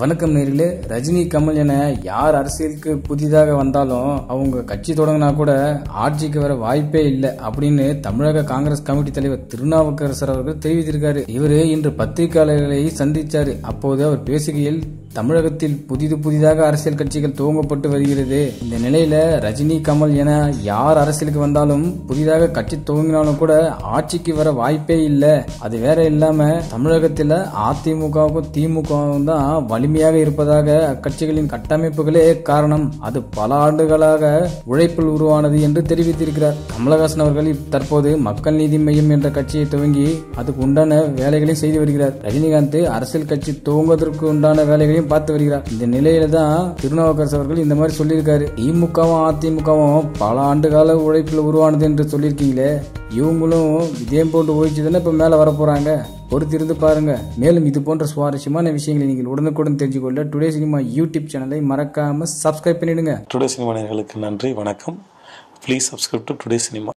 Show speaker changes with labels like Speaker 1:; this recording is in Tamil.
Speaker 1: வணக்கம் நேரிலே ரஜினி கமல் என யார் அரசியலுக்கு புதிதாக வந்தாலும் அவங்க கட்சி தொடங்கினா கூட ஆட்சிக்கு வர வாய்ப்பே இல்லை அப்படின்னு தமிழக காங்கிரஸ் கமிட்டி தலைவர் திருநாவுக்கரசர் அவர்கள் தெரிவித்திருக்காரு இவரு இன்று பத்திரிகையாளர்களை சந்திச்சாரு அப்போது அவர் பேசுகையில் தமிழகத்தில் புதிது புதிதாக அரசியல் கட்சிகள் துவங்கப்பட்டு வருகிறது இந்த நிலையில ரஜினி கமல் என யார் அரசியலுக்கு வந்தாலும் புதிதாக கட்சி துவங்கினாலும் கூட ஆட்சிக்கு வர வாய்ப்பே இல்லை அது வேற இல்லாம தமிழகத்தில் அதிமுகவுக்கும் திமுகவும் தான் வலிமையாக இருப்பதாக அக்கட்சிகளின் கட்டமைப்புகளே காரணம் அது பல ஆண்டுகளாக உழைப்பில் உருவானது என்று தெரிவித்திருக்கிறார் கமலஹாசன் அவர்கள் தற்போது மக்கள் நீதி மையம் என்ற கட்சியை துவங்கி அதுக்கு உண்டான வேலைகளையும் செய்து வருகிறார் ரஜினிகாந்த் அரசியல் கட்சி துவங்குவதற்கு உண்டான வேலைகளையும் பார்த்து வருகிறார் இந்த நிலையில தான் திருநாவுக்கரசு அவர்கள் இந்த மாதிரி சொல்லியிருக்காரு திமுகவும் அதிமுகவும் பல ஆண்டு கால உழைப்பில் உருவானது என்று சொல்லியிருக்கீங்களே இவங்களும் இதே போன்று ஓய்ச்சி தானே இப்ப மேல வர போறாங்க பொறுத்திருந்து பாருங்க மேலும் இது போன்ற சுவாரஸ்யமான விஷயங்களை நீங்கள் உடனுக்குடன் தெரிஞ்சுக்கொள்ள டுடே சினிமா யூடியூப் சேனலை மறக்காம சப்ஸ்கிரைப் பண்ணிடுங்க
Speaker 2: டுடே சினிமா நேயர்களுக்கு நன்றி வணக்கம் please subscribe to Today cinema